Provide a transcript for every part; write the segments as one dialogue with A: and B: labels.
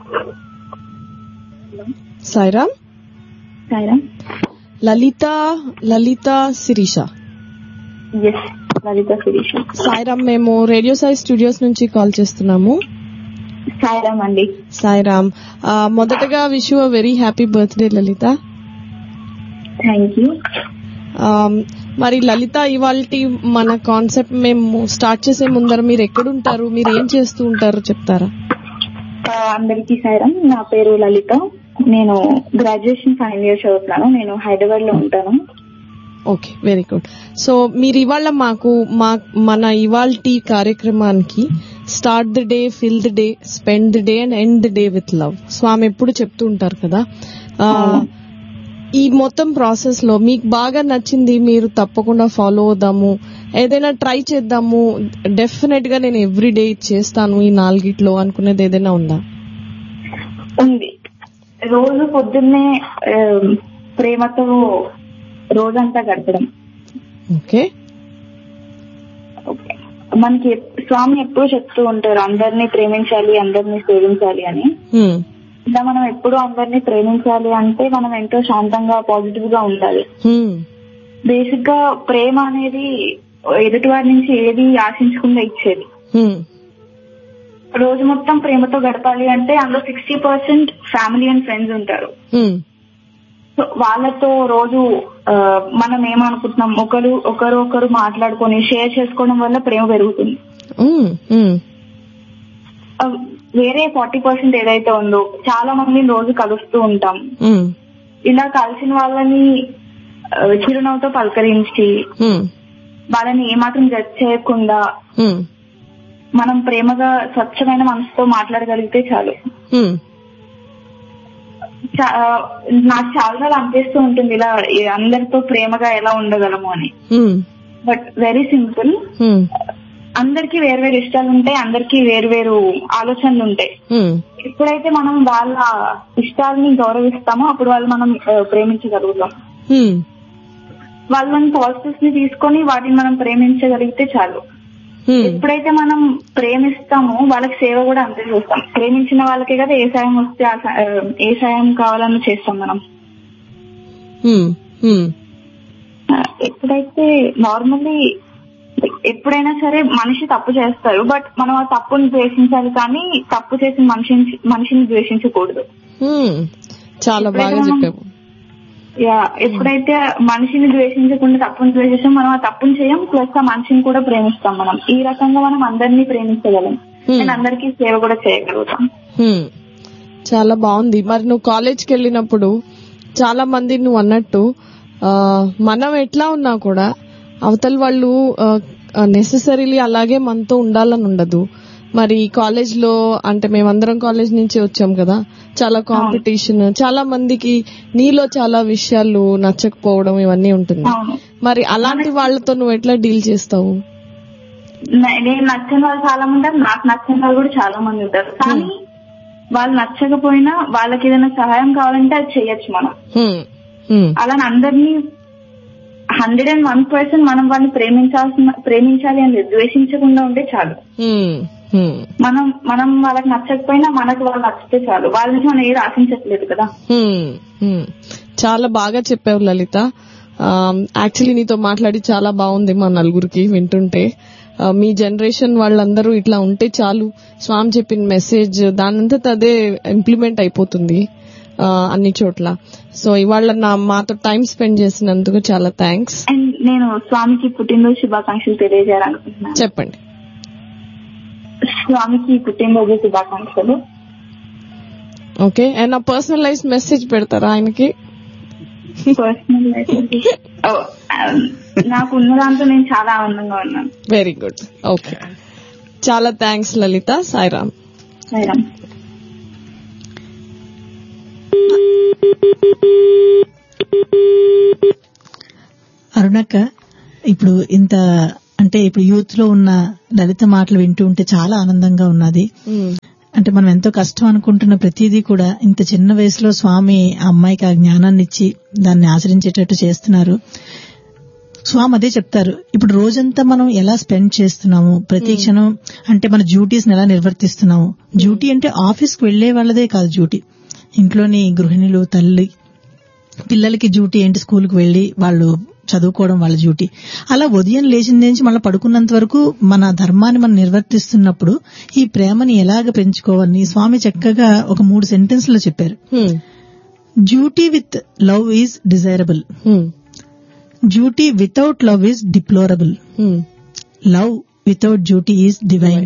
A: Sairam
B: Sairam
A: Lalitha Lalitha Sirisha
B: yes Lalitha Sirisha
A: Sairam మేము radio Sai studios నుంచి call చేస్తున్నాము
B: సాయిరామ్ అండి
A: సాయిరామ్ ఆ, మొదటగా wish you very happy birthday Lalitha
B: thank you
A: um, మరి లలిత ఇవాల్టి మన కాన్సెప్ట్ మేము స్టార్ట్ చేసే ముందర మీరు ఎక్కడుంటారు మీరు ఏం చేస్తూ ఉంటారో చెప్తారా
B: అందరికీ సాయిరామ్ నా పేరు లలిత నేను గ్రాడ్యుయేషన్ ఫైనల్ ఇయర్ చదువుతున్నాను నేను హైదరాబాద్ లో ఉంటాను
A: ఓకే వెరీ గుడ్ సో మీరు ఇవాళ మాకు మా మన ఇవాల్టి కార్యక్రమానికి start the day fill the day spend the day and end the day with love Swami ఎప్పుడు చెప్తూ ఉంటారు కదా ఆ, ఈ మొత్తం ప్రాసెస్ లో మీకు బాగా నచ్చింది మీరు తప్పకుండా ఫాలో అవుదాము ఏదైనా ట్రై చేద్దాము డెఫినెట్ గా నేను ఎవ్రీ డే చేస్తాను ఈ నాలుగిట్లో అనుకునేది ఏదైనా ఉందా
B: ఉంది రోజు పొద్దున్నే ఆ, ప్రేమతో రోజంతా గడపడం
A: ఓకే
B: ఓకే. మనకి ఎప్- స్వామి ఎప్పుడు చెప్తూ ఉంటారు అందరినీ ప్రేమించాలి అందరినీ సేవించాలి అని
A: హ్మ్.
B: ఇలా మనం ఎప్పుడు అందరినీ ప్రేమించాలి అంటే మనం ఎంతో శాంతంగా పాజిటివ్ గా ఉండాలి
A: హ్మ్.
B: బేసిక్ గా ప్రేమ అనేది ఎదుటి వారి నుంచి ఏది ఆశించకుండా ఇచ్చేది
A: హ్మ్.
B: రోజు మొత్తం ప్రేమతో గడపాలి అంటే అందులో sixty percent family and friends ఉంటారు
A: హ్మ్.
B: సో వాళ్ళతో రోజు ఆ, మనం ఏమనుకుంటున్నాం ఒకరు ఒకరు ఒకరు మాట్లాడుకొని షేర్ చేసుకోవడం వల్ల ప్రేమ పెరుగుతుంది
A: హ్మ్. హ్మ్.
B: ఆ, వేరే ఫార్టీ పర్సెంట్ ఏదైతే ఉందో చాలా మందిని రోజు కలుస్తూ ఉంటాం
A: హ్మ్.
B: ఇలా కలిసిన వాళ్ళని ఆ, చిరునవ్వుతో పలకరించి
A: హ్మ్.
B: వాళ్ళని ఏమాత్రం జడ్జ్ చేయకుండా
A: హ్మ్.
B: మనం ప్రేమగా స్వచ్ఛమైన మనసుతో మాట్లాడగలిగితే చాలు
A: హ్మ్.
B: చా- ఆ, నాకు చాలా సార్లు అనిపిస్తూ ఉంటుంది ఇలా ఈ అందరితో ప్రేమగా ఎలా ఉండగలము అని
A: హ్మ్.
B: బట్ వెరీ సింపుల్
A: హ్మ్.
B: అందరికి వేరు వేరు ఇష్టాలు ఉంటాయి అందరికి వేరు వేరు ఆలోచనలు ఉంటాయి
A: హ్మ్.
B: ఎప్పుడైతే మనం వాళ్ళ ఇష్టాలని గౌరవిస్తామో అప్పుడు వాళ్ళు మనం ఆ, ప్రేమించగలుగుతాం
A: హ్మ్.
B: వాళ్ళని పాజిటివ్స్ ని తీసుకొని వాటిని మనం ప్రేమించగలిగితే చాలు
A: హ్మ్.
B: ఎప్పుడైతే మనం ప్రేమిస్తామో వాళ్ళకి సేవ కూడా అంతే చేస్తాం ప్రేమించిన వాళ్ళకే కదా ఏ సాయం వస్తే ఆ సా- ఆ, ఏ సాయం కావాలన్నా చేస్తాం మనం
A: హ్మ్. హ్మ్.
B: ఆ, ఎప్పుడైతే నార్మల్లీ ఎప్పుడైనా సరే మనిషి తప్పు చేస్తారు బట్ మనం ఆ తప్పుని ద్వేషించాలి కానీ తప్పు చేసిన మనిషిని మనిషిని ద్వేషించకూడదు
A: హ్మ్. చాలా బాగా
B: ఎప్పుడైతే మనం-
A: చెప్పావు
B: యా ఎప్పుడైతే మనిషిని ద్వేషించకుండా తప్పుని ద్వేషిస్తాం మనం ఆ తప్పుని చేయం ప్లస్ ఆ మనిషిని కూడా ప్రేమిస్తాం మనం ఈ రకంగా మనం అందరినీ ప్రేమించగలం
A: Hmm.
B: అండ్ అందరికీ సేవ కూడా చేయగలుగుతాం
A: హ్మ్. చాలా బాగుంది మరి నువ్వు కాలేజ్కి వెళ్ళినప్పుడు చాలా మంది నువ్వు అన్నట్టు ఆ, మనం ఎట్లా ఉన్నా కూడా అవతల వాళ్ళు నెససరీలీ అలాగే మనతో ఉండాలని ఉండదు మరి కాలేజ్ లో అంటే మేమందరం కాలేజ్ నుంచి వచ్చాం కదా చాలా కాంపిటీషన్ చాలా మందికి నీలో చాలా విషయాలు నచ్చకపోవడం ఇవన్నీ ఉంటుంది
B: అవును
A: మరి అలాంటి వాళ్ళతో నువ్వు ఎట్లా డీల్ చేస్తావు
B: నే- నేను నచ్చిన వాళ్ళు చాలా మంది ఉంటారు నాకు నచ్చిన వాళ్ళు కూడా చాలా మంది ఉంటారు కానీ వాళ్ళు నచ్చకపోయినా వాళ్ళకి ఏదైనా సహాయం కావాలంటే అది చెయ్యొచ్చు మనం
A: హ్మ్. హ్మ్.
B: అలా అందరినీ హండ్రెడ్ అండ్ వన్ పర్సెంట్ మనం వాళ్ళని ప్రేమించాల్సిన ప్రేమించాలి అని లేదు. ద్వేషించకుండా ఉంటే చాలు
A: హ్మ్. హ్మ్.
B: మనం మనం వాళ్ళకి నచ్చకపోయినా మనకు వాళ్ళు నచ్చితే చాలు వాళ్ళ నుంచి మనం ఏది ఆశించట్లేదు కదా
A: హ్మ్. హ్మ్. చాలా బాగా చెప్పావు లలిత యాక్చువల్లీ నీతో మాట్లాడి చాలా బాగుంది మా నలుగురికి వింటుంటే ఆ, మీ జనరేషన్ వాళ్ళందరూ ఇట్లా ఉంటే చాలు స్వామి చెప్పిన మెసేజ్ దానంతట అదే ఇంప్లిమెంట్ అయిపోతుంది ఆ, అన్ని చోట్ల సో ఇవాళ నా మాతో టైం స్పెండ్ చేసినందుకు చాలా థ్యాంక్స్
B: అండ్ నేను స్వామికి పుట్టినరోజు శుభాకాంక్షలు తెలియజేయాలనుకుంటున్నాను
A: చెప్పండి
B: స్వామికి పుట్టినరోజు శుభాకాంక్షలు
A: ఓకే అండ్ నా పర్సనలైజ్ మెసేజ్ పెడతారా ఆయనకి
B: పర్సనల్ నాకు ఉన్న దాంతో నేను చాలా ఆనందంగా ఉన్నాను
A: వెరీ గుడ్ ఓకే చాలా థ్యాంక్స్ లలిత సాయిరామ్
B: మేడం
C: అరుణక్క ఇప్పుడు ఇంత అంటే ఇప్పుడు యూత్ లో ఉన్న లలిత మాటలు వింటూ ఉంటే చాలా ఆనందంగా ఉన్నది
A: Hmm.
C: అంటే మనం ఎంతో కష్టం అనుకుంటున్న ప్రతిదీ కూడా ఇంత చిన్న వయసులో స్వామి ఆ అమ్మాయికి ఆ జ్ఞానాన్ని ఇచ్చి దాన్ని ఆచరించేటట్టు చేస్తున్నారు స్వామి అదే చెప్తారు ఇప్పుడు రోజంతా మనం ఎలా స్పెండ్ చేస్తున్నాము ప్రతి క్షణం అంటే మన డ్యూటీస్ ఎలా నిర్వర్తిస్తున్నాము డ్యూటీ అంటే ఆఫీస్ కి వెళ్లే వాళ్ళదే కాదు డ్యూటీ ఇంట్లోని గృహిణులు తల్లి పిల్లలకి డ్యూటీ ఏంటి స్కూల్కి వెళ్లి వాళ్ళు చదువుకోవడం వాళ్ళ డ్యూటీ అలా ఉదయం లేచిన నుంచి మళ్ళీ పడుకున్నంత వరకు మన ధర్మాన్ని మనం నిర్వర్తిస్తున్నప్పుడు ఈ ప్రేమని ఎలాగ పెంచుకోవాలని స్వామి చక్కగా ఒక మూడు సెంటెన్స్ లో చెప్పారు
A: hmm.
C: Duty with love is desirable
A: hmm.
C: Duty without love is deplorable
A: hmm.
C: Love without duty is divine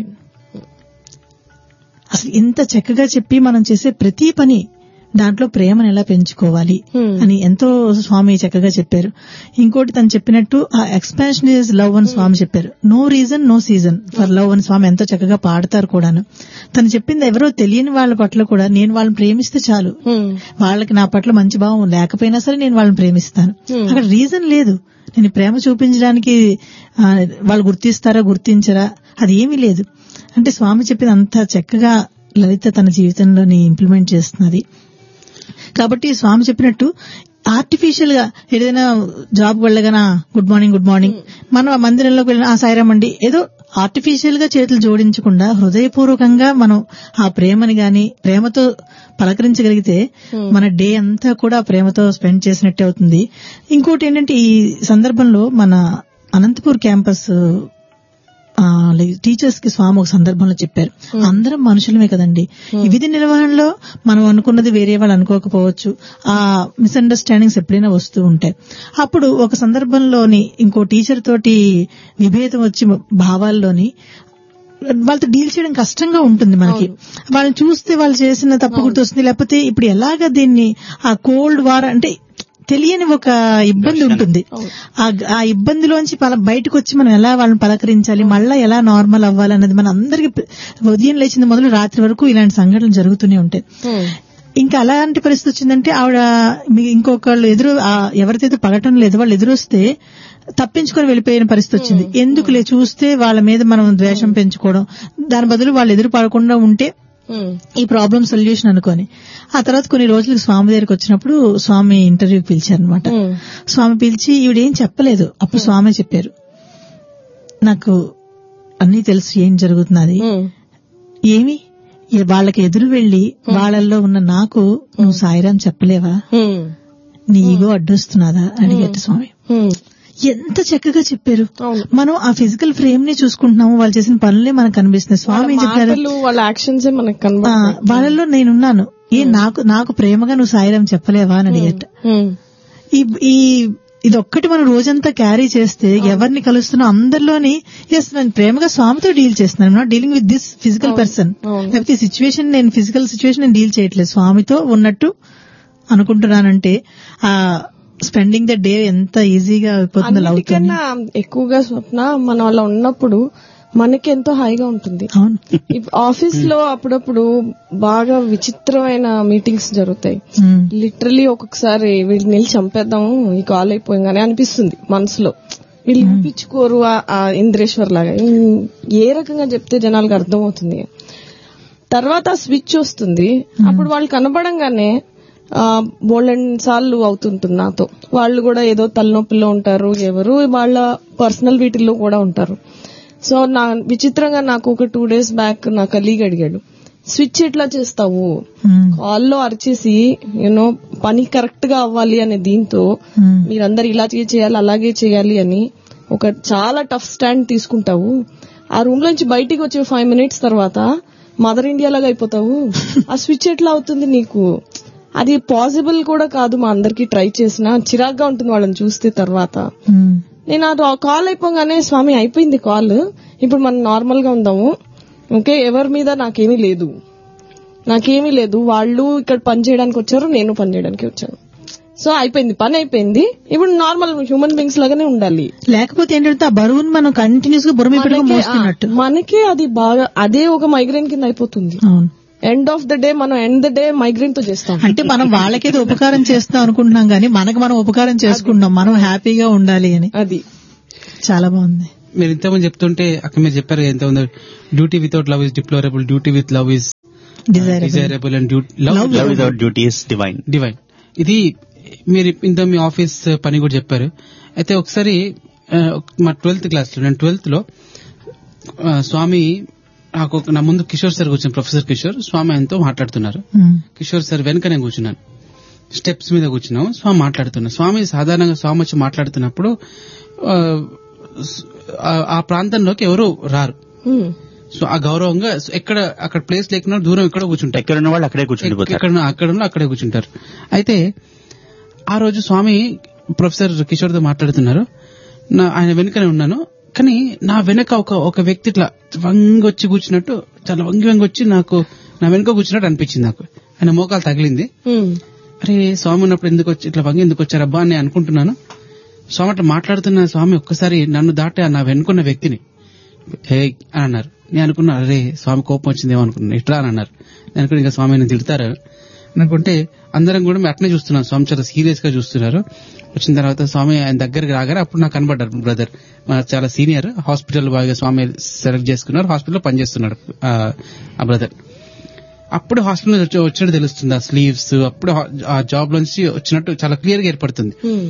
C: అసలు ఇంత చక్కగా చెప్పి మనం చేసే ప్రతి పని దాంట్లో ప్రేమను ఎలా పెంచుకోవాలి
A: Hmm.
C: అని ఎంతో స్వామి చక్కగా చెప్పారు ఇంకోటి తను చెప్పినట్టు ఆ ఎక్స్పాన్షన్ ఇస్ లవ్ అని స్వామి చెప్పారు no reason no season for love అని స్వామి ఎంతో చక్కగా పాడతారు కూడాను తను చెప్పింది ఎవరో తెలియని వాళ్ళ పట్ల కూడా నేను వాళ్ళని ప్రేమిస్తే చాలు
A: హ్మ్.
C: వాళ్ళకి నా పట్ల మంచి భావం లేకపోయినా సరే నేను వాళ్ళని ప్రేమిస్తాను
A: Hmm.
C: అక్కడ రీజన్ లేదు నేను ప్రేమ చూపించడానికి ఆ, వాళ్ళు గుర్తిస్తారా గుర్తించరా అది ఏమీ లేదు అంటే స్వామి చెప్పింది అంత చక్కగా లలిత తన జీవితంలోని ఇంప్లిమెంట్ చేస్తున్నది కాబట్టి స్వామి చెప్పినట్టు ఆర్టిఫిషియల్ గా ఏదైనా జాబ్ వెళ్ళగానా గుడ్ మార్నింగ్ గుడ్ మార్నింగ్ మనం ఆ మందిరంలోకి వెళ్ళిన ఆ సాయిరామ్ అండి ఏదో ఆర్టిఫిషియల్ గా చేతులు జోడించకుండా హృదయపూర్వకంగా మనం ఆ ప్రేమని గాని ప్రేమతో పలకరించగలిగితే మన డే అంతా కూడా ఆ ప్రేమతో స్పెండ్ చేసినట్టే అవుతుంది ఇంకోటి ఏంటంటే ఈ సందర్భంలో మన అనంతపూర్ క్యాంపస్ టీచర్స్ కి స్వామి ఒక సందర్భంలో చెప్పారు అందరం మనుషులమే కదండి ఈ విధి నిర్వహణలో మనం అనుకున్నది వేరే వాళ్ళు అనుకోకపోవచ్చు ఆ మిస్అండర్స్టాండింగ్స్ ఎప్పుడైనా వస్తూ ఉంటాయి అప్పుడు ఒక సందర్భంలోని ఇంకో టీచర్ తోటి విభేదం వచ్చి భావాల్లోని వాళ్ళతో డీల్ చేయడం కష్టంగా ఉంటుంది మనకి వాళ్ళని చూస్తే వాళ్ళు చేసిన తప్పు గుర్తొస్తుంది లేకపోతే ఇప్పుడు ఎలాగ దీన్ని ఆ కోల్డ్ వార్ అంటే తెలియని ఒక ఇబ్బంది ఉంటుంది ఆ ఆ ఇబ్బందిలోంచి పల బయటకు వచ్చి మనం ఎలా వాళ్ళని పలకరించాలి మళ్ళా ఎలా నార్మల్ అవ్వాలి అన్నది మన అందరికి ఉదయం లేచింది మొదలు రాత్రి వరకు ఇలాంటి సంఘటనలు జరుగుతూనే ఉంటాయి
A: హ్మ్.
C: ఇంకా అలాంటి పరిస్థితి వచ్చిందంటే ఆవిడ మీ- ఇంకొకళ్ళు ఎదురు ఆ ఎవరితో పడటం లేదు వాళ్ళు ఎదురొస్తే తప్పించుకొని వెళ్ళిపోయిన పరిస్థితి వచ్చింది ఎందుకులే చూస్తే వాళ్ళ మీద మనం ద్వేషం పెంచుకోవడం దాని బదులు వాళ్ళు ఎదురు పడకుండా ఉంటే
A: హ్మ్.
C: ఈ ప్రాబ్లం సొల్యూషన్ అనుకొని ఆ తర్వాత కొన్ని రోజులకు స్వామి దగ్గరికి వచ్చినప్పుడు స్వామి ఇంటర్వ్యూకి పిలిచారనమాట
A: హ్మ్.
C: స్వామి పిలిచి ఈవిడేం చెప్పలేదు అప్పుడు స్వామి చెప్పారు నాకు అన్నీ తెలుసు ఏం జరుగుతున్నది
A: హ్మ్.
C: ఏమి ఏ- వాళ్ళకి ఎదురు వెళ్లి వాళ్ళల్లో ఉన్న నాకు నువ్వు సాయిరాం చెప్పలేవా
A: హ్మ్.
C: నీ ఈగో అడ్డొస్తున్నదా అడిగట్టు స్వామి
A: హ్మ్.
C: ఎంత చక్కగా చెప్పారు
A: అవును.
C: మనం ఆ ఫిజికల్ ఫ్రేమ్ ని చూసుకుంటున్నాము వాళ్ళు చేసిన పనులే మనకు కనిపిస్తున్నాయి స్వామి ఏం
A: వాళ్ళ
C: చెప్పారు
A: మాటలు వాళ్ళ యాక్షన్స్ మనకు
C: ఆ,
A: కనబడతాయి
C: వాళ్ళలో నేనున్నాను ఏ నాకు నాకు ప్రేమగా నువ్వు సాయిరాం చెప్పలేవా అని అడిగట
A: హ్మ్.
C: ఈ ఈ ఇది ఒక్కటి మనం రోజంతా క్యారీ చేస్తే ఎవరిని కలుస్తున్నా అందరిలోని ఎస్ నేను ప్రేమగా స్వామితో డీల్ చేస్తున్నాను not dealing with this physical person
A: అవును.
C: లేకపోతే సిచ్యువేషన్ నేను ఫిజికల్ సిచ్యువేషన్ నేను డీల్ చేయట్లేదు స్వామితో ఉన్నట్టు అనుకుంటున్నానంటే ఆ స్పెండింగ్ ద డే ఎంత ఈజీగా అయిపోతుందో లవ్ తోని.
A: అన్నిటికన్నా ఎక్కువగా స్వప్న మన వాళ్ళ ఉన్నప్పుడు మనకి ఎంతో హాయిగా ఉంటుంది
C: అవును
A: ఆఫీస్ లో అప్పుడప్పుడు బాగా విచిత్రమైన మీటింగ్స్ జరుగుతాయి
C: ఉమ్,
A: లిటరలీ ఒక్కొక్కసారి వీళ్ళు నిలిచి చంపేద్దాము ఈ కాల్ అయిపోయింగానే అనిపిస్తుంది మనసులో వీళ్ళు వినిపించుకోరు ఆ- ఆ ఇంద్రేశ్వర్ లాగా ఉమ్, ఏ రకంగా చెప్తే జనాలకు అర్థమవుతుంది తర్వాత స్విచ్ వస్తుంది అప్పుడు వాళ్ళు కనబడంగానే బోల్డెన్ సార్లు అవుతుంటుంది నాతో వాళ్ళు కూడా ఏదో తలనొప్పిలో ఉంటారు ఎవరు వాళ్ళ పర్సనల్ వీటిల్లో కూడా ఉంటారు సో నా విచిత్రంగా నాకు ఒక టూ డేస్ బ్యాక్ నా కలీగ్ అడిగాడు స్విచ్ ఎట్లా చేస్తావు
C: ఉమ్,
A: కాల్లో అరిచేసి యూనో పని కరెక్ట్ గా అవ్వాలి అనే దీంతో
C: ఉమ్,
A: మీరందరు ఇలా చేయాలి అలాగే చేయాలి అని ఒక చాలా టఫ్ స్టాండ్ తీసుకుంటావు ఆ రూమ్ లోంచి బయటికి వచ్చే ఫైవ్ మినిట్స్ తర్వాత మదర్ ఇండియా లాగా అయిపోతావు ఆ స్విచ్ ఎట్లా అవుతుంది నీకు అది పాసిబుల్ కూడా కాదు మా అందరికి ట్రై చేసినా చిరాగ్గా ఉంటుంది వాళ్ళని చూస్తే తర్వాత
C: ఉమ్,
A: నేను ఆ కాల్ అయిపోగానే స్వామి అయిపోయింది కాల్ ఇప్పుడు మనం నార్మల్ గా ఉందాము ఓకే ఎవరి మీద నాకేమీ లేదు నాకేమీ లేదు వాళ్ళు ఇక్కడ పని చేయడానికి వచ్చారు నేను పని చేయడానికి వచ్చాను సో అయిపోయింది పని అయిపోయింది ఇప్పుడు నార్మల్ హ్యూమన్ బీయింగ్స్ లాగానే ఉండాలి
C: లేకపోతే ఏంటంటే ఆ బరువును మనం కంటిన్యూస్ గా బుర్ర పెట్టుకుని
A: మనకే-
C: మోస్తున్నట్టు
A: ఆ, మనకే అది బాగా అదే ఒక మైగ్రేన్ కింద అయిపోతుంది
C: అవును
A: ఎండ్ ఆఫ్ ద డే మనం ఎండ్ ద డే మైగ్రేన్ తో చేస్తాం
C: అంటే మనం వాళ్ళకేదో ఉపకారం చేస్తాం అనుకుంటున్నాం కానీ మనకు మనం ఉపకారం చేసుకుంటాం మనం హ్యాపీగా ఉండాలి అని
A: అది
C: చాలా బాగుంది
D: మీరు ఇంతకుముందు చెప్తుంటే అక్కడ మీరు చెప్పారు కదా ఎంత ఉందో duty without love is deplorable duty with love is
C: desirable
D: desirable and love
E: Love without duty is divine.
D: Divine ఇది మీరు ఇంత మీ ఆఫీస్ పని కూడా చెప్పారు అయితే ఒకసారి ఆ, మా ట్వెల్త్ క్లాస్ లో నేను ట్వెల్త్ లో ఆ, స్వామి నాకు ఒక- నా ముందు కిషోర్ సార్ కూర్చుని ప్రొఫెసర్ కిషోర్ స్వామి ఆయనతో మాట్లాడుతున్నారు
C: ఉమ్,
D: కిషోర్ సార్ వెనక నేను కూర్చున్నాను స్టెప్స్ మీద కూర్చున్నాం స్వామి మాట్లాడుతున్నారు స్వామి సాధారణంగా స్వామి వచ్చి మాట్లాడుతున్నప్పుడు ఆ, స్- ఆ- ఆ ప్రాంతంలోకి ఎవరు రారు
A: హ్మ్.
D: సో ఆ గౌరవంగా ఎక్కడ అక్కడ ప్లేస్ లేకుండా దూరం ఎక్కడ కూర్చుంటారు
E: ఎక్కడ ఉన్న వాళ్ళు అక్కడే కూర్చుండిపోతారు
D: ఎక్కడ అక్కడ ఉన్న అక్కడే కూర్చుంటారు అయితే ఆ రోజు స్వామి ప్రొఫెసర్ కిషోర్ తో మాట్లాడుతున్నారు నా ఆయన వెనుకనే ఉన్నాను కానీ నా వెనక ఒక ఒక వ్యక్తి ఇట్లా వంగి వచ్చి కూర్చున్నట్టు చాలా వంగి వంగి వచ్చి నాకు నా వెనుక కూర్చున్నట్టు అనిపించింది నాకు ఆయన మోకాలు తగిలింది
A: హ్మ్.
D: అరే స్వామి ఉన్నప్పుడు ఎందుకు వచ్చి ఇట్లా వంగి ఎందుకు వచ్చారబ్బా అని నేను అనుకుంటున్నాను స్వామి అట్లా మాట్లాడుతున్న స్వామి ఒక్కసారి నన్ను దాటి ఆ నా వెనుకున్న వ్యక్తిని హే అని అన్నారు నేను అనుకున్నా అరే స్వామి కోపం వచ్చిందేమో అనుకున్నాను ఇట్లా అని అన్నారు నేను అనుకున్నా ఇంకా స్వామి నేను తిడతారు అనుకుంటే అందరం కూడా మేము అట్నే చూస్తున్నాం స్వామి చాలా సీరియస్ గా చూస్తున్నారు వచ్చిన తర్వాత స్వామి ఆయన దగ్గరికి రాగానే అప్పుడు నాకు కనబడ్డారు బ్రదర్ మన చాలా సీనియర్ హాస్పిటల్ బాగా స్వామి సెలెక్ట్ చేసుకున్నారు హాస్పిటల్లో పనిచేస్తున్నాడు ఆ, ఆ బ్రదర్ అప్పుడు హాస్పిటల్ వచ్చి వచ్చినట్టు తెలుస్తుంది ఆ స్లీవ్స్ అప్పుడు ఆ- ఆ జాబ్ నుంచి వచ్చినట్టు చాలా క్లియర్ గా ఏర్పడుతుంది
A: హ్మ్.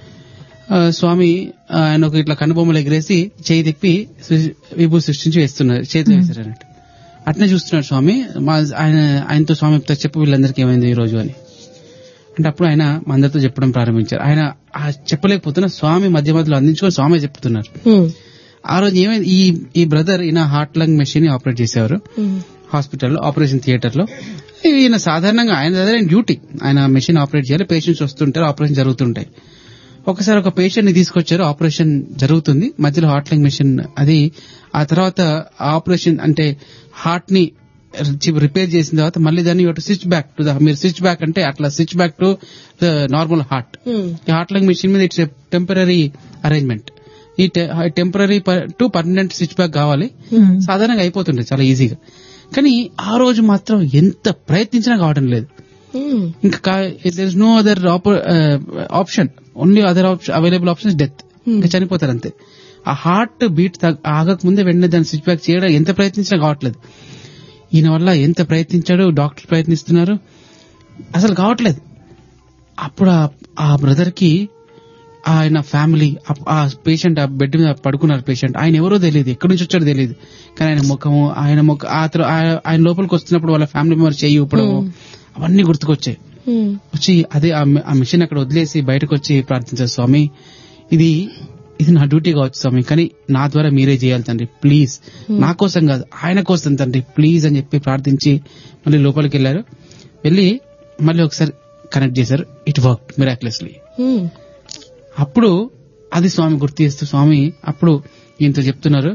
D: ఆ, స్వామి ఆ, ఆయన ఒక ఇట్లా కనుబొమ్మలు ఎగిరేసి చేయి తిప్పి సృ- విభూ సృష్టించి వేస్తున్నారు చేతిలో వేశారు అన్నట్టు అట్నే చూస్తున్నాడు స్వామి మా ఆయన ఆయనతో స్వామి చెప్తా చెప్పు వీళ్ళందరికీ ఏమైంది ఈ రోజు అని అంటే అప్పుడు ఆయన మా అందరితో చెప్పడం ప్రారంభించారు ఆయన ఆ చెప్పలేకపోతున్న స్వామి మధ్య మధ్యలో అందించుకొని స్వామి చెప్తున్నారు
A: హ్మ్.
D: ఆ రోజు ఏమైంది ఈ ఈ బ్రదర్ ఈయన హార్ట్ లంగ్ మెషిన్ ఆపరేట్ చేసేవారు
A: హ్మ్.
D: హాస్పిటల్లో ఆపరేషన్ థియేటర్ లో ఈయన సాధారణంగా ఆయన దగ్గర డ్యూటీ ఆయన మెషిన్ ఆపరేట్ చేయాలి పేషెంట్స్ వస్తుంటారు ఆపరేషన్ జరుగుతుంటాయి ఒకసారి ఒక పేషెంట్ ని తీసుకొచ్చారు ఆపరేషన్ జరుగుతుంది మధ్యలో హార్ట్ లింగ్ మెషిన్ అది ఆ తర్వాత ఆపరేషన్ అంటే హార్ట్ ని రిపేర్ చేసిన తర్వాత మళ్ళీ దాన్ని స్విచ్ బ్యాక్ టు ద మీరు స్విచ్ బ్యాక్ అంటే అట్లా switch back to normal heart
A: hmm.
D: ఈ హార్ట్ లంగ్ మెషిన్ మీద ఇట్స్ టెంపరీ అరేంజ్మెంట్ ఈ temporary to permanent switch back కావాలి
C: ఉమ్,
D: సాధారణంగా అయిపోతుండే చాలా ఈజీగా కానీ ఆ రోజు మాత్రం ఎంత ప్రయత్నించినా కావడం లేదు
A: హ్మ్.
D: ఇంకా there is no other option only other option available option death ఇంకా చనిపోతారు అంతే ఆ హార్ట్ బీట్ ఆగక ముందే వెంటనే దాన్ని స్విచ్ బ్యాక్ చేయడం ఎంత ప్రయత్నించినా కావట్లేదు ఈయన వల్ల ఎంత ప్రయత్నించాడు డాక్టర్ ప్రయత్నిస్తున్నారు అసలు కావట్లేదు అప్పుడు ఆ- ఆ బ్రదర్ కి ఆయన ఫ్యామిలీ ఆ- ఆ పేషెంట్ ఆ బెడ్ మీద పడుకున్నారు పేషెంట్ ఆయన ఎవరో తెలియదు ఎక్కడి నుంచి వచ్చాడో తెలియదు కానీ ఆయన ముఖము ఆయన ముఖ ఆ తర్వా- ఆ- ఆయన లోపలికి వస్తున్నప్పుడు వాళ్ళ ఫ్యామిలీ మెంబర్ చెయ్యి ఊపడము అవన్నీ గుర్తుకొచ్చాయి
A: హ్మ్.
D: వచ్చి అదే ఆ మి- ఆ మిషన్ అక్కడ వదిలేసి బయటకు వచ్చి ప్రార్థించారు స్వామి ఇది ఇది నా డ్యూటీ కావచ్చు స్వామి కానీ నా ద్వారా మీరే చేయాలి తండ్రి ప్లీజ్ నా కోసం కాదు ఆయన కోసం తండ్రి ప్లీజ్ అని చెప్పి ప్రార్థించి మళ్ళీ లోపలికి వెళ్ళారు వెళ్ళి మళ్ళీ ఒకసారి కనెక్ట్ చేశారు ఇట్ వర్క్ మిరాక్లెస్లీ
A: హ్మ్.
D: అప్పుడు అది స్వామి గుర్తు చేస్తూ స్వామి అప్పుడు ఈయనతో చెప్తున్నారు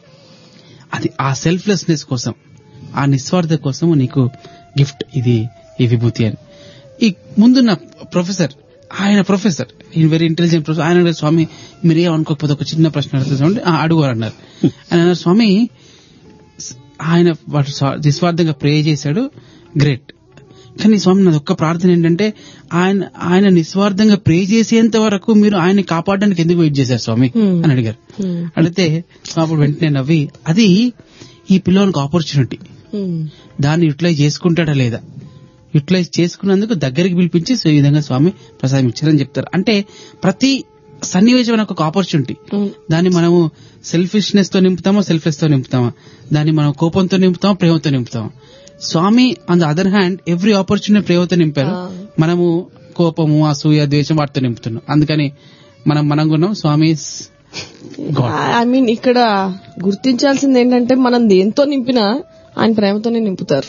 D: అది ఆ సెల్ఫ్లెస్నెస్ కోసం ఆ నిస్వార్థ కోసం నీకు గిఫ్ట్ ఇది ఈ విభూతి అని ఈ ముందున్న ప్రొఫెసర్ ఆయన ప్రొఫెసర్ ఈయన వెరీ ఇంటెలిజెంట్ ప్రొఫెసర్ ఆయన అన్నారు, స్వామి మీరు ఏమనుకోకపోతే ఒక చిన్న ప్రశ్న అడుగుతుంది అడుగు అని అన్నారు ఆయన అన్నారు స్వామి ఆయన వాడు స్వా- నిస్వార్థంగా ప్రే చేశాడు గ్రేట్ కానీ స్వామి నాది ఒక్క ప్రార్థన ఏంటంటే ఆయన ఆయన నిస్వార్థంగా ప్రే చేసేంత వరకు మీరు ఆయన్ని కాపాడడానికి ఎందుకు వెయిట్ చేశారు స్వామి
A: Hmm.
D: అని అడిగారు
A: హ్మ్.
D: అడిగితే అప్పుడు వెంటనే నవ్వి అది ఈ పిల్లలకి ఆపర్చునిటీ
A: హ్మ్.
D: దాన్ని యూటిలైజ్ చేసుకుంటాడా లేదా యూటిలైజ్ చేసుకున్నందుకు దగ్గరికి పిలిపించి సో ఈ విధంగా స్వామి ప్రసాదం ఇచ్చారని చెప్తారు అంటే ప్రతి సన్నివేశం మనకు ఒక ఆపర్చునిటీ
A: అవును.
D: దాన్ని మనము సెల్ఫిష్నెస్ తో నింపుతామా సెల్ఫ్లెస్ తో నింపుతామా దాన్ని మనం కోపంతో నింపుతామా ప్రేమతో నింపుతామా Swami on the other hand every opportunity ప్రేమతో నింపారు
A: ఆ.
D: మనము కోపము అసూయ ద్వేషం వాటితో నింపుతున్నాం అందుకని మనం మనం కొన్నాం స్వామి గాడ్
A: ఐ మీన్ ఇక్కడ గుర్తించాల్సింది ఏంటంటే మనం దేంతో నింపినా ఆయన ప్రేమతోనే నింపుతారు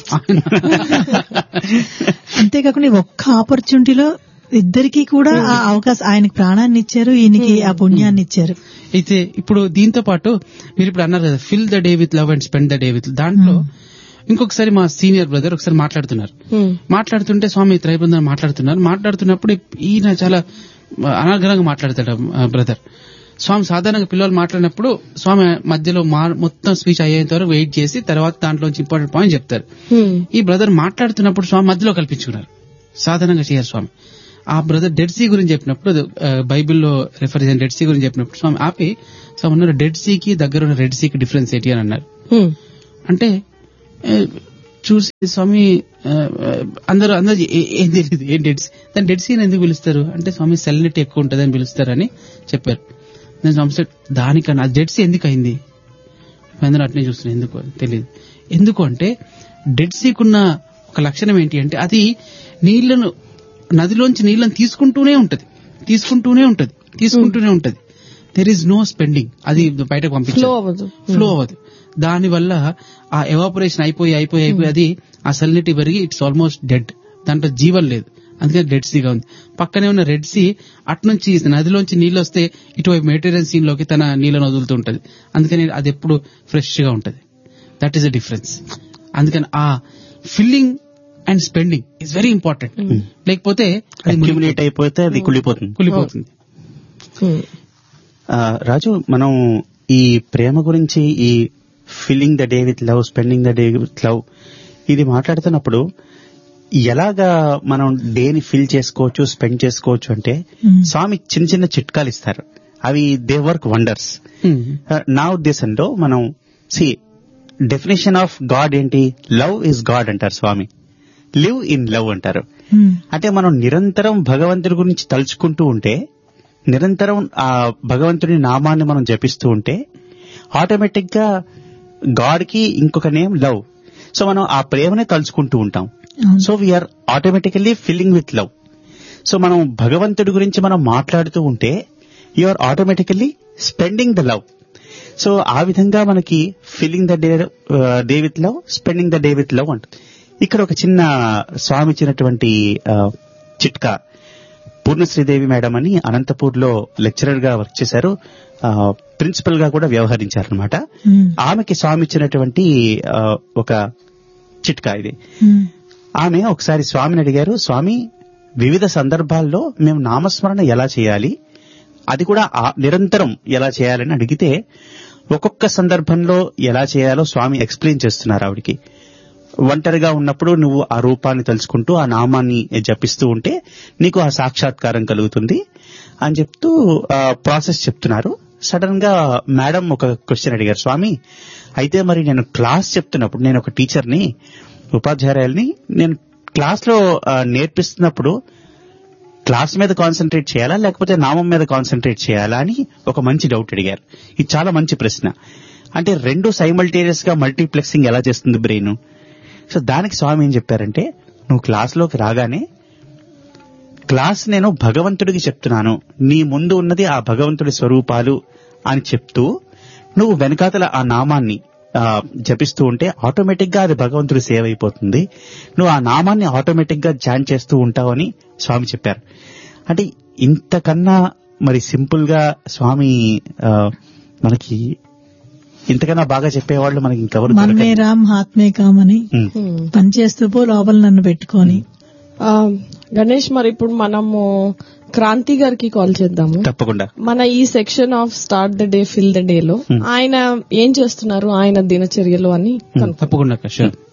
C: అంతేకాకుండా ఈ ఒక్క ఆపర్చునిటీలో ఇద్దరికి కూడా ఆ అవకాశం ఆయనకి ప్రాణాన్ని ఇచ్చారు ఈయనకి ఆ పుణ్యాన్ని ఇచ్చారు
D: అయితే ఇప్పుడు దీంతో పాటు మీరు ఇప్పుడు అన్నారు కదా fill the day with love and spend the day with దాంట్లో ఇంకొకసారి మా సీనియర్ బ్రదర్ ఒకసారి మాట్లాడుతున్నారు
A: హ్మ్.
D: మాట్లాడుతుంటే స్వామి త్రైబంధం మాట్లాడుతున్నారు మాట్లాడుతున్నప్పుడు ఈయన చాలా అనర్గళంగా మాట్లాడతాడు బ్రదర్ స్వామి సాధారణంగా పిల్లలు మాట్లాడినప్పుడు స్వామి మధ్యలో మా- మొత్తం స్పీచ్ అయ్యేంత వరకు వెయిట్ చేసి తర్వాత దాంట్లోంచి ఇంపార్టెంట్ పాయింట్ చెప్తారు
A: హ్మ్.
D: ఈ బ్రదర్ మాట్లాడుతున్నప్పుడు స్వామి మధ్యలో కల్పించుకున్నారు సాధారణంగా చేయరు స్వామి ఆ బ్రదర్ డెడ్ సీ గురించి చెప్పినప్పుడు ఆ, బైబిల్లో రెఫర్ చేసిన డెడ్ సీ గురించి చెప్పినప్పుడు స్వామి ఆపి స్వామి అన్నారు డెడ్ సీకి దగ్గర ఉన్న రెడ్ సీకి డిఫరెన్స్ ఏంటి అని అన్నారు
A: హ్మ్.
D: అంటే ఏ, చూసి స్వామి ఆ, ఆ, అందరూ అందరూ ఏ- ఏం తెలియదు ఏం డెడ్ సీ దాని డెడ్ సీని ఎందుకు పిలుస్తారు అంటే స్వామి సెలనిటీ ఎక్కువ ఉంటుందని పిలుస్తారని చెప్పారు నేను సంస్థ దానికన్నా డెడ్ సీ ఎందుకు అయింది అందరూ అట్నే చూస్తున్నా ఎందుకు అని తెలియదు ఎందుకు అంటే డెడ్ సీకున్న ఒక లక్షణం ఏంటి అంటే అది నీళ్లను నదిలోంచి నీళ్లను తీసుకుంటూనే ఉంటది తీసుకుంటూనే ఉంటది తీసుకుంటూనే ఉంటది దెర్ ఇస్ నో స్పెండింగ్ అది బయటకు
A: ఫ్లో
D: పంపించదు
A: అవ్వదు
D: ఫ్లో అవ్వదు దాని వల్ల ఆ ఎవాపరేషన్ అయిపోయి అయిపోయి అయిపోయి అది ఆ సల్నిటీ పెరిగి ఇట్స్ ఆల్మోస్ట్ డెడ్ దాంట్లో జీవం లేదు అందుకని డెడ్ సీగా ఉంది పక్కనే ఉన్న రెడ్ సీ అట్నుంచి నదిలోంచి నీళ్ళు వస్తే ఇటువైపు మెటీరియల్ సీన్ లోకి తన నీళ్ళను వదులుతూ ఉంటది అందుకని అది ఎప్పుడు ఫ్రెష్ గా ఉంటది దట్ ఈస్ ద డిఫరెన్స్ అందుకని ఆ filling and spending is very important లేకపోతే అది
E: అక్యుములేట్ అయిపోతే అది కుళ్ళిపోతుంది
D: కులిపోతుంది
A: Hmm.
E: ఆ, రాజు మనం ఈ ప్రేమ గురించి ఈ filling the day with love spending the day with love ఇది మాట్లాడుతున్నప్పుడు ఎలాగా మనం డేని ఫిల్ చేసుకోవచ్చు స్పెండ్ చేసుకోవచ్చు అంటే
C: Hmm.
E: స్వామి చిన్న చిన్న చిట్కాలు ఇస్తారు అవి దే వర్క్ వండర్స్
D: Hmm.
E: నా ఉద్దేశంలో మనం సి డెఫినేషన్ ఆఫ్ గాడ్ ఏంటి లవ్ ఇస్ గాడ్ అంటారు స్వామి లివ్ ఇన్ లవ్ అంటారు
C: ఉమ్,
E: అంటే మనం నిరంతరం భగవంతుడి గురించి తలుచుకుంటూ ఉంటే నిరంతరం ఆ భగవంతుడి నామాన్ని మనం జపిస్తూ ఉంటే ఆటోమేటిక్ గా గాడ్ కి ఇంకొక నేమ్ లవ్ సో మనం ఆ ప్రేమనే తలుచుకుంటూ ఉంటాం
C: అవును.
E: So we are automatically filling with love so మనం భగవంతుడి గురించి మనం మాట్లాడుతూ ఉంటే you are automatically spending the love so ఆ విధంగా మనకి filling the day day with love spending the day with love అంట ఇక్కడ ఒక చిన్న స్వామి ఇచ్చినటువంటి ఆ, చిట్కా పూర్ణశ్రీదేవి మేడం అని అనంతపూర్ లో లెక్చరర్ గా వర్క్ చేశారు ప్రిన్సిపల్ గా కూడా వ్యవహరించారనమాట
C: ఉమ్,
E: ఆమెకి స్వామి ఇచ్చినటువంటి ఆ, ఒక చిట్కా ఇది
C: ఉమ్,
E: ఆమె ఒకసారి స్వామిని అడిగారు స్వామి వివిధ సందర్భాల్లో మేము నామస్మరణ ఎలా చేయాలి అది కూడా ఆ- నిరంతరం ఎలా చేయాలని అడిగితే ఒక్కొక్క సందర్భంలో ఎలా చేయాలో స్వామి ఎక్స్ప్లెయిన్ చేస్తున్నారు ఆవిడికి ఒంటరిగా ఉన్నప్పుడు నువ్వు ఆ రూపాన్ని తలుచుకుంటూ ఆ నామాన్ని జపిస్తూ ఉంటే నీకు ఆ సాక్షాత్కారం కలుగుతుంది అని చెప్తూ ప్రాసెస్ చెప్తున్నారు సడన్ గా మేడం ఒక క్వశ్చన్ అడిగారు స్వామి అయితే మరి నేను క్లాస్ చెప్తున్నప్పుడు నేను ఒక టీచర్ని ఉపాధ్యాయుల్ని నేను క్లాస్ లో ఆ, నేర్పిస్తున్నప్పుడు క్లాస్ మీద కాన్సన్ట్రేట్ చేయాలా లేకపోతే నామం మీద కాన్సన్ట్రేట్ చేయాలా అని ఒక మంచి డౌట్ అడిగారు ఇది చాలా మంచి ప్రశ్న అంటే రెండు సైమల్టేనియస్ గా మల్టీప్లెక్సింగ్ ఎలా చేస్తుంది బ్రెయిన్ సో దానికి స్వామి ఏం చెప్పారంటే నువ్వు క్లాస్లోకి రాగానే క్లాస్ నేను భగవంతుడికి చెప్తున్నాను నీ ముందు ఉన్నది ఆ భగవంతుడి స్వరూపాలు అని చెప్తూ నువ్వు వెనకాతల ఆ నామాన్ని ఆ, జపిస్తూ ఉంటే ఆటోమేటిక్ గా అది భగవంతుడి సేవ్ అయిపోతుంది నువ్వు ఆ నామాన్ని ఆటోమేటిక్ గా జాయిన్ చేస్తూ ఉంటావని స్వామి చెప్పారు అంటే ఇంతకన్నా మరి సింపుల్ గా స్వామి ఆ, మనకి ఇంతకన్నా బాగా చెప్పేవాళ్ళు మనకి ఇంకెవరు
C: మన్మే
E: దొరకరు.
C: రామ్ హాత్మే కామని
E: ఉమ్.
A: Hmm.
C: పనిచేస్తూ పో లోపల నన్ను పెట్టుకొని
A: ఆ, గణేష్ మరి ఇప్పుడు మనము క్రాంతి గారికి కాల్ చేద్దాము
E: తప్పకుండా
A: మన ఈ section of start the day fill the day లో ఆయన ఏం చేస్తున్నారు ఆయన దినచర్యలు అని కనుక్కుందాం.
D: తప్పకుండా షూర్